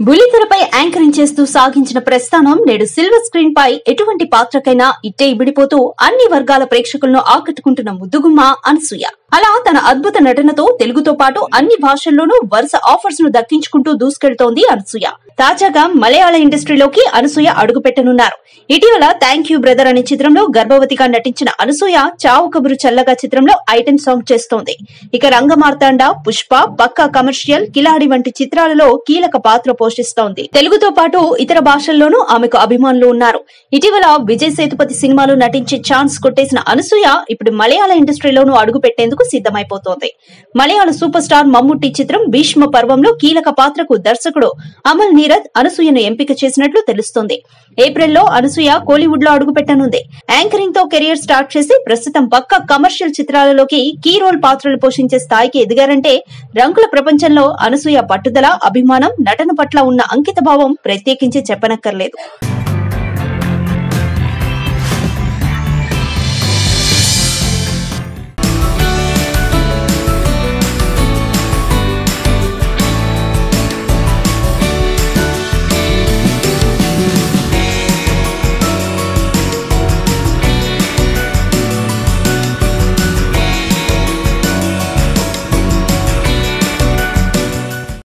బుల్లితెరపై anchoring చేస్తూ సాగించిన ప్రస్థానం నేడు సిల్వర్ స్క్రీన్ పై ఎటువంటి పాత్రకైనా ఇట్టే ఇబిడిపోతూ అన్ని వర్గాల ప్రేక్షకులను ఆకట్టుకుంటున్న ముద్దుగుమ్మ అనసూయ అలా తన అద్భుత నటనతో తెలుగుతో పాటు అన్ని భాషల్లోనూ వరుస ఆఫర్స్ ను దక్కించుకుంటూ దూసుకెళ్తోంది అనసూయ తాజాగా మలయాళ ఇండస్ట్రీలోకి అనసూయ అడుగు పెట్టనున్నారు ఇటీవల థ్యాంక్ యూ బ్రదర్ అనే చిత్రంలో గర్భవతిగా నటించిన అనసూయ చావు కబురు చల్లగా చిత్రంలో ఐటెం సాంగ్ చేస్తోంది ఇక రంగమార్తాండ పుష్ప పక్కా కమర్షియల్ కిలాడి వంటి చిత్రాలలో కీలక పాత్ర పోషిస్తోంది తెలుగుతో పాటు ఇతర భాషల్లోనూ ఆమెకు అభిమానులు ఉన్నారు ఇటీవల విజయ్ సేతుపతి సినిమాలో నటించే ఛాన్స్ కొట్టేసిన అనసూయ ఇప్పుడు మలయాళ ఇండస్ట్రీలోనూ అడుగు పెట్టేందుకు సిద్ధమైపోతోంది మలయాళ సూపర్ స్టార్ మమ్ముట్టి చిత్రం భీష్మ పర్వంలో కీలక పాత్రకు దర్శకుడు అమల్ నీరద్ అనసూయను ఎంపిక చేసినట్లు తెలుస్తోంది ఏప్రిల్లో అనసూయ కోలీవుడ్ లో అడుగు పెట్టనుంది యాంకరింగ్ తో కెరియర్ స్టార్ట్ చేసి ప్రస్తుతం పక్క కమర్షియల్ చిత్రాలలోకి కీ రోల్ పాత్రలు పోషించే స్థాయికి ఎదిగారంటే రంగుల ప్రపంచంలో అనసూయ పట్టుదల అభిమానం నటన పట్ల ఉన్న అంకిత భావం ప్రత్యేకించి చెప్పనక్కర్లేదు